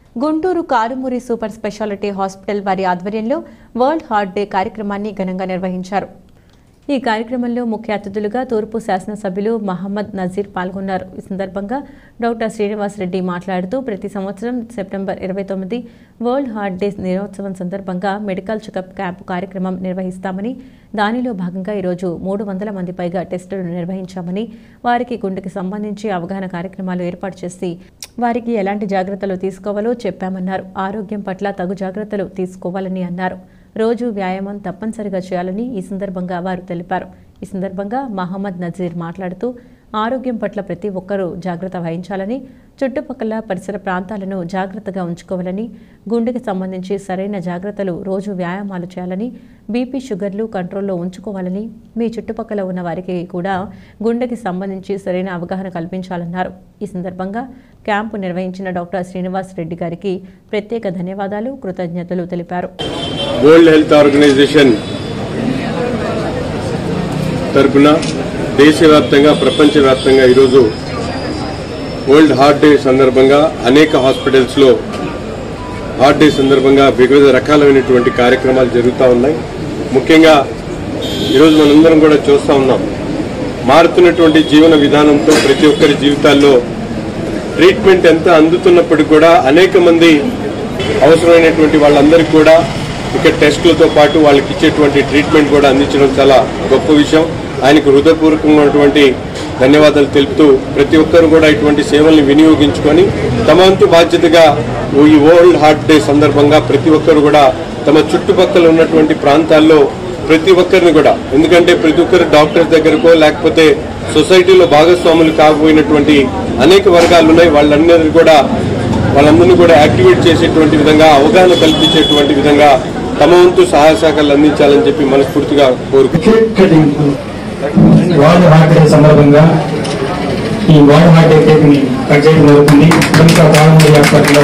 Guntur Karumuri super speciality hospital వారి ఆధ్వర్యంలో world heart day కార్యక్రమాన్ని ఘనంగా నిర్వహించారు ఈ కార్యక్రమంలో ముఖ్య అతిథులుగా తూర్పు శాసనసభ్యులు మహమ్మద్ నజీర్ పాల్గొన్నారు ఈ సందర్భంగా డాక్టర్ శ్రీనివాస్ రెడ్డి మాట్లాడుతూ ప్రతి సంవత్సరం సెప్టెంబర్ ఇరవై తొమ్మిది వరల్డ్ హార్ట్ డే దినోత్సవం సందర్భంగా మెడికల్ చెకప్ క్యాంపు కార్యక్రమం నిర్వహిస్తామని దానిలో భాగంగా ఈరోజు మూడు వందల మంది పైగా టెస్టులు నిర్వహించామని వారికి గుండెకి సంబంధించి అవగాహన కార్యక్రమాలు ఏర్పాటు చేసి వారికి ఎలాంటి జాగ్రత్తలు తీసుకోవాలో చెప్పామన్నారు ఆరోగ్యం పట్ల తగు జాగ్రత్తలు తీసుకోవాలని అన్నారు రోజు వ్యాయామం తప్పనిసరిగా చేయాలని ఈ సందర్భంగా వారు తెలిపారు ఈ సందర్భంగా మహమ్మద్ నజీర్ మాట్లాడుతూ ఆరోగ్యం పట్ల ప్రతి ఒక్కరూ జాగ్రత్త వహించాలని చుట్టుపక్కల పరిసర ప్రాంతాలను జాగ్రత్తగా ఉంచుకోవాలని గుండెకి సంబంధించి సరైన జాగ్రత్తలు రోజు వ్యాయామాలు చేయాలని బీపీ షుగర్లు కంట్రోల్లో ఉంచుకోవాలని మీ చుట్టుపక్కల ఉన్న వారికి కూడా గుండెకి సంబంధించి సరైన అవగాహన కల్పించాలన్నారు ఈ సందర్భంగా క్యాంపు నిర్వహించిన డాక్టర్ శ్రీనివాస్ రెడ్డి గారికి ప్రత్యేక ధన్యవాదాలు కృతజ్ఞతలు తెలిపారు వరల్డ్ హెల్త్ ఆర్గనైజేషన్ తరపున దేశవ్యాప్తంగా ప్రపంచవ్యాప్తంగా ఈరోజు వరల్డ్ హార్ట్ డే సందర్భంగా అనేక హాస్పిటల్స్లో హార్ట్ డే సందర్భంగా వివిధ రకాలైనటువంటి కార్యక్రమాలు జరుగుతూ ఉన్నాయి ముఖ్యంగా ఈరోజు మనందరం కూడా చూస్తూ ఉన్నాం మారుతున్నటువంటి జీవన విధానంతో ప్రతి ఒక్కరి జీవితాల్లో ట్రీట్మెంట్ ఎంత అందుతున్నప్పటికీ కూడా అనేక మంది అవసరమైనటువంటి వాళ్ళందరికీ కూడా ఇక్కడ టెస్టులతో పాటు వాళ్ళకి ఇచ్చేటువంటి ట్రీట్మెంట్ కూడా అందించడం చాలా గొప్ప విషయం ఆయనకు హృదయపూర్వకమైనటువంటి ధన్యవాదాలు తెలుపుతూ ప్రతి ఒక్కరు కూడా ఇటువంటి సేవల్ని వినియోగించుకొని తమ వంతు బాధ్యతగా ఈ వరల్డ్ హార్ట్ డే సందర్భంగా ప్రతి ఒక్కరు కూడా తమ చుట్టుపక్కల ఉన్నటువంటి ప్రాంతాల్లో ప్రతి ఒక్కరిని కూడా ఎందుకంటే ప్రతి ఒక్కరు డాక్టర్స్ దగ్గరకో లేకపోతే సొసైటీలో భాగస్వాములు కాకపోయినటువంటి అనేక వర్గాలు ఉన్నాయి వాళ్ళందరినీ కూడా వాళ్ళందరినీ కూడా యాక్టివేట్ చేసేటువంటి విధంగా అవగాహన కల్పించేటువంటి విధంగా తమ వంతు సహాయ సహకారాలు అందించాలని చెప్పి మనస్ఫూర్తిగా కోరుకుంటున్నాను cake cutting world heart day సందర్భంగా ఈ వరల్డ్ హార్ట్ డే కేక్ ని కట్ చేయడం జరుగుతుంది ఇంకా ప్రారంభ హాస్పిటల్లో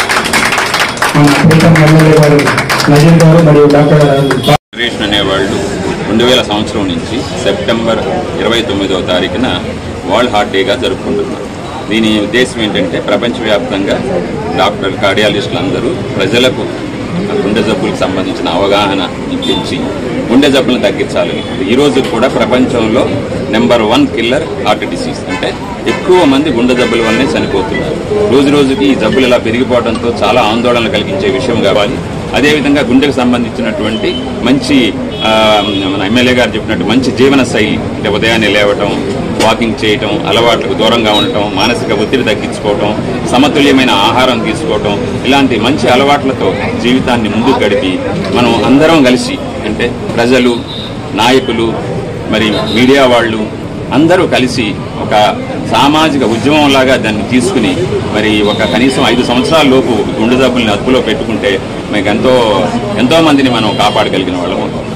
మన ప్రీతం ఎమ్మెల్యే గారు నజీర్ గారు మరియు డాక్టర్ ఫెడరేషన్ అనేవాళ్ళు రెండు వేల సంవత్సరం నుంచి సెప్టెంబర్ ఇరవై తొమ్మిదవ తారీఖున వరల్డ్ హార్ట్ డేగా జరుపుకుంటున్నారు దీని ఉద్దేశం ఏంటంటే ప్రపంచవ్యాప్తంగా డాక్టర్ కార్డియాలజిస్టులు అందరూ ప్రజలకు గుండె జబ్బులకు సంబంధించిన అవగాహన ఇప్పించి గుండె జబ్బులను తగ్గించాలి ఈ రోజు కూడా ప్రపంచంలో number one killer heart disease అంటే ఎక్కువ మంది గుండె జబ్బుల వల్లనే చనిపోతున్నారు రోజు రోజుకి ఈ జబ్బులు ఇలా పెరిగిపోవడంతో చాలా ఆందోళన కలిగించే విషయం కావాలి అదేవిధంగా గుండెకు సంబంధించినటువంటి మంచి ఆ, మన ఎమ్మెల్యే గారు చెప్పినట్టు మంచి జీవన శైలి అంటే ఉదయాన్నే లేవటం వాకింగ్ చేయటం అలవాట్లకు దూరంగా ఉండటం మానసిక ఒత్తిడి తగ్గించుకోవటం సమతుల్యమైన ఆహారం తీసుకోవటం ఇలాంటి మంచి అలవాట్లతో జీవితాన్ని ముందుకు గడిపి మనం అందరం కలిసి అంటే ప్రజలు నాయకులు మరి మీడియా వాళ్ళు అందరూ కలిసి ఒక సామాజిక ఉద్యమం లాగా దాన్ని తీసుకుని మరి ఒక కనీసం ఐదు సంవత్సరాల లోపు గుండె జబ్బుల్ని అదుపులో పెట్టుకుంటే మీకు ఎంతో ఎంతో మందిని మనం కాపాడగలిగిన వాళ్ళం అవుతాం